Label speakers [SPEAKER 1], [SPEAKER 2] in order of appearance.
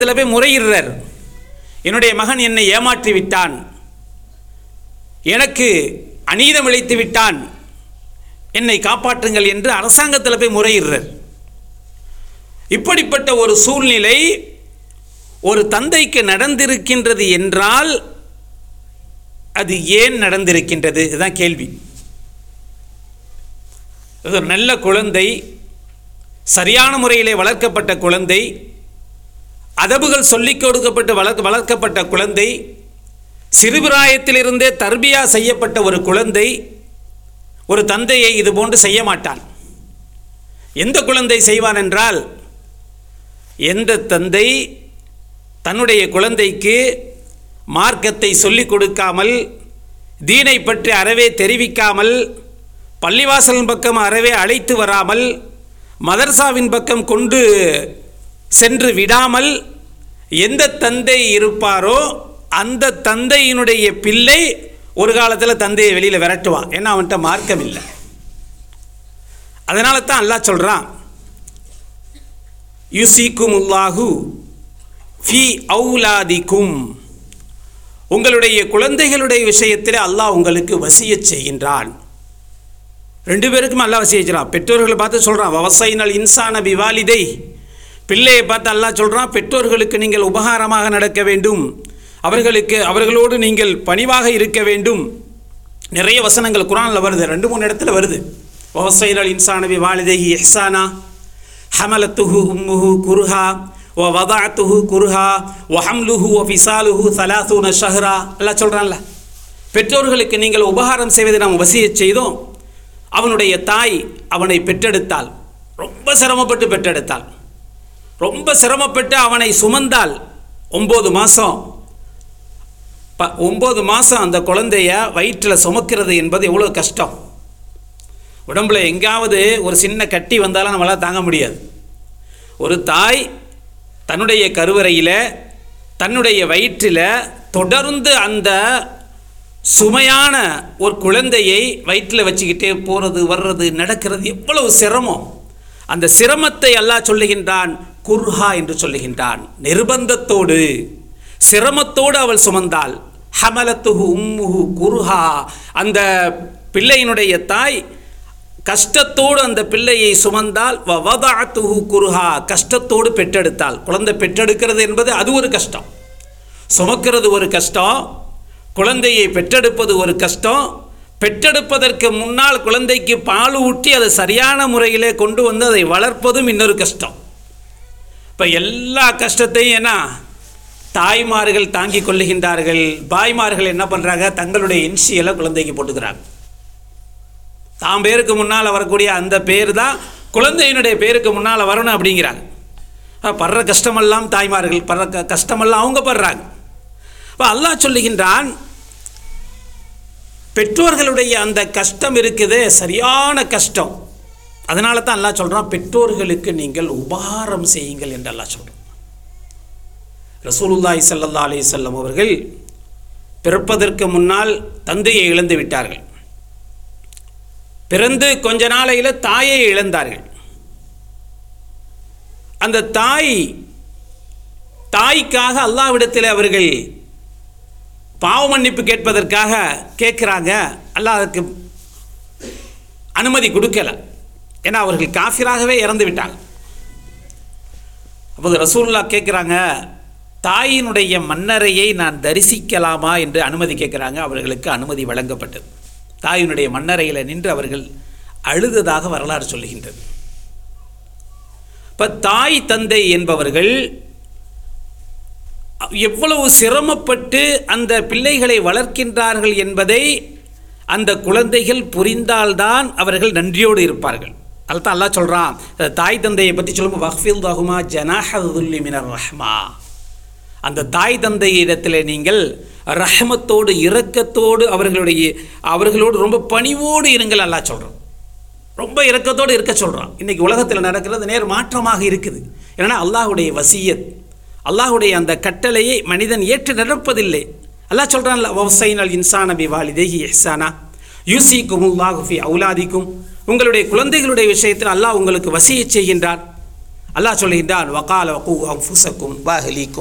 [SPEAKER 1] சில பேர் முறையிடுறார் என்னுடைய மகன் என்னை ஏமாற்றி விட்டான் எனக்கு அநீதம் இழைத்து விட்டான் என்னை காப்பாற்றுங்கள் என்று அரசாங்கத்தில் போய் முறையிடுறார் இப்படிப்பட்ட ஒரு சூழ்நிலை ஒரு தந்தைக்கு நடந்திருக்கின்றது என்றால் அது ஏன் நடந்திருக்கின்றது இதுதான் கேள்வி இது ஒரு நல்ல குழந்தை சரியான முறையிலே வளர்க்கப்பட்ட குழந்தை அதபுகள் சொல்லிக் கொடுக்கப்பட்டு வளர்க்க வளர்க்கப்பட்ட குழந்தை சிறுபிராயத்திலிருந்தே தர்பியா செய்யப்பட்ட ஒரு குழந்தை ஒரு தந்தையை இது போன்று செய்ய மாட்டான் எந்த குழந்தை செய்வான் என்றால் எந்த தந்தை தன்னுடைய குழந்தைக்கு மார்க்கத்தை சொல்லிக் கொடுக்காமல் தீனை பற்றி அறவே தெரிவிக்காமல் பள்ளிவாசலின் பக்கம் அறவே அழைத்து வராமல் மதர்சாவின் பக்கம் கொண்டு சென்று விடாமல் எந்த தந்தை இருப்பாரோ அந்த தந்தையினுடைய பிள்ளை ஒரு காலத்தில் தந்தையை வெளியில் விரட்டுவான் ஏன்னா அவன்கிட்ட மார்க்கம் இல்லை அதனால தான் அல்லாஹ் சொல்கிறான் யுசிக்கும் உல்லாஹு ஃபி அவுலாதிக்கும் உங்களுடைய குழந்தைகளுடைய விஷயத்தில் அல்லாஹ் உங்களுக்கு வசியச் செய்கின்றான் ரெண்டு பேருக்கும் அல்லாஹ் வசிய செய்கிறான் பெற்றோர்களை பார்த்து சொல்கிறான் வவசாயினால் இன்சான பிவாலிதை பிள்ளையை பார்த்து அல்லாஹ் சொல்கிறான் பெற்றோர்களுக்கு நீங்கள் உபகாரமாக நடக்க வேண்டும் அவர்களுக்கு அவர்களோடு நீங்கள் பணிவாக இருக்க வேண்டும் நிறைய வசனங்கள் குரானில் வருது ரெண்டு மூணு இடத்துல வருது வவசாயினால் இன்சான பிவாலிதைஹி இஹ்சானா ஹமலத்துஹு உம்முஹு குருஹா ஓ வதாத்துஹு குருஹா ஒ ஹம்லுஹு ஒ ஃபிசாலுஹு சலாசூன ஷஹ்ரா எல்லாம் சொல்கிறான்ல பெற்றோர்களுக்கு நீங்கள் உபகாரம் செய்வதை நாம் வசியச் செய்தோம் அவனுடைய தாய் அவனை பெற்றெடுத்தாள் ரொம்ப சிரமப்பட்டு பெற்றெடுத்தாள் ரொம்ப சிரமப்பட்டு அவனை சுமந்தாள் ஒம்பது மாதம் ப ஒம்பது மாதம் அந்த குழந்தைய வயிற்றில் சுமக்கிறது என்பது எவ்வளோ கஷ்டம் உடம்புல எங்காவது ஒரு சின்ன கட்டி வந்தாலும் நம்மளால் தாங்க முடியாது ஒரு தாய் தன்னுடைய கருவறையில் தன்னுடைய வயிற்றில் தொடர்ந்து அந்த சுமையான ஒரு குழந்தையை வயிற்றில் வச்சுக்கிட்டே போகிறது வர்றது நடக்கிறது எவ்வளவு சிரமம் அந்த சிரமத்தை அல்லாஹ் சொல்லுகின்றான் குர்ஹா என்று சொல்லுகின்றான் நிர்பந்தத்தோடு சிரமத்தோடு அவள் சுமந்தாள் ஹமலத்துஹு உம்முஹு குர்ஹா அந்த பிள்ளையினுடைய தாய் கஷ்டத்தோடு அந்த பிள்ளையை சுமந்தால் வவதாத்துஹு குருஹா கஷ்டத்தோடு பெற்றெடுத்தாள் குழந்தை பெற்றெடுக்கிறது என்பது அது ஒரு கஷ்டம் சுமக்கிறது ஒரு கஷ்டம் குழந்தையை பெற்றெடுப்பது ஒரு கஷ்டம் பெற்றெடுப்பதற்கு முன்னால் குழந்தைக்கு பால் ஊட்டி அதை சரியான முறையிலே கொண்டு வந்து அதை வளர்ப்பதும் இன்னொரு கஷ்டம் இப்போ எல்லா கஷ்டத்தையும் என்ன தாய்மார்கள் தாங்கிக் கொள்ளுகின்றார்கள் பாய்மார்கள் என்ன பண்ணுறாங்க தங்களுடைய இன்சியலை குழந்தைக்கு போட்டுக்கிறாங்க தாம் பேருக்கு முன்னால் வரக்கூடிய அந்த பேர் தான் குழந்தையினுடைய பேருக்கு முன்னால் வரணும் அப்படிங்கிறாங்க அப்ப படுற கஷ்டமெல்லாம் தாய்மார்கள் படுற க- கஷ்டமெல்லாம் அவங்க படுறாங்க அப்போ அல்லாஹ் சொல்லுகின்றான் பெற்றோர்களுடைய அந்த கஷ்டம் இருக்குது சரியான கஷ்டம் அதனால தான் அல்லாஹ் சொல்கிறான் பெற்றோர்களுக்கு நீங்கள் உபகாரம் செய்யுங்கள் என்று அல்லாஹ் சொல்கிறான் ரசூலுல்லாஹி ஸல்லல்லாஹு அலைஹி வஸல்லம் அவர்கள் பிறப்பதற்கு முன்னால் தந்தையை இழந்து விட்டார்கள் பிறந்து கொஞ்ச நாளையில் தாயை இழந்தார்கள் அந்த தாய் தாய்க்காக அல்லாவிடத்தில் அவர்கள் பாவ மன்னிப்பு கேட்பதற்காக கேட்குறாங்க அல்லாஹ் அதுக்கு அனுமதி கொடுக்கல ஏன்னா அவர்கள் காஃபிராகவே இறந்து விட்டாங்க அப்போது ரசூல்லா கேட்குறாங்க தாயினுடைய மன்னரையை நான் தரிசிக்கலாமா என்று அனுமதி கேட்குறாங்க அவர்களுக்கு அனுமதி வழங்கப்பட்டது தாயினுடைய மன்னரையில் நின்று அவர்கள் அழுததாக வரலாறு சொல்லுகின்றது இப்போ தாய் தந்தை என்பவர்கள் எவ்வளவு சிரமப்பட்டு அந்த பிள்ளைகளை வளர்க்கின்றார்கள் என்பதை அந்த குழந்தைகள் புரிந்தால்தான் அவர்கள் நன்றியோடு இருப்பார்கள் அதுதான் அல்லாஹ் சொல்கிறான் தாய் தந்தையை பற்றி சொல்லும்போது வஹ்ஃபில் தகுமா ஜனாஹதுல்லி மினர் ரஹ்மா அந்த தாய் தந்தையிடத்தில் நீங்கள் ரஹமத்தோடு இரக்கத்தோடு அவர்களுடைய அவர்களோடு ரொம்ப பணிவோடு இருங்கள் அல்லாஹ் சொல்கிறான் ரொம்ப இரக்கத்தோடு இருக்க சொல்கிறான் இன்றைக்கி உலகத்தில் நடக்கிறது நேர் மாற்றமாக இருக்குது ஏன்னா அல்லாஹுடைய வசியத் அல்லாஹுடைய அந்த கட்டளையை மனிதன் ஏற்று நடப்பதில்லை அல்லாஹ் சொல்கிறான்ல வவசைனல் இன்சான பி வாலிதேஹி இஹ்சானா யூசிக்கும் உல்லாஹு ஃபி அவுலாதிக்கும் உங்களுடைய குழந்தைகளுடைய விஷயத்தில் அல்லாஹ் உங்களுக்கு வசியச் செய்கின்றான் அல்லாஹ் சொல்கின்றான் வகால வகு அஃபுசக்கும் வஹலிக்கும்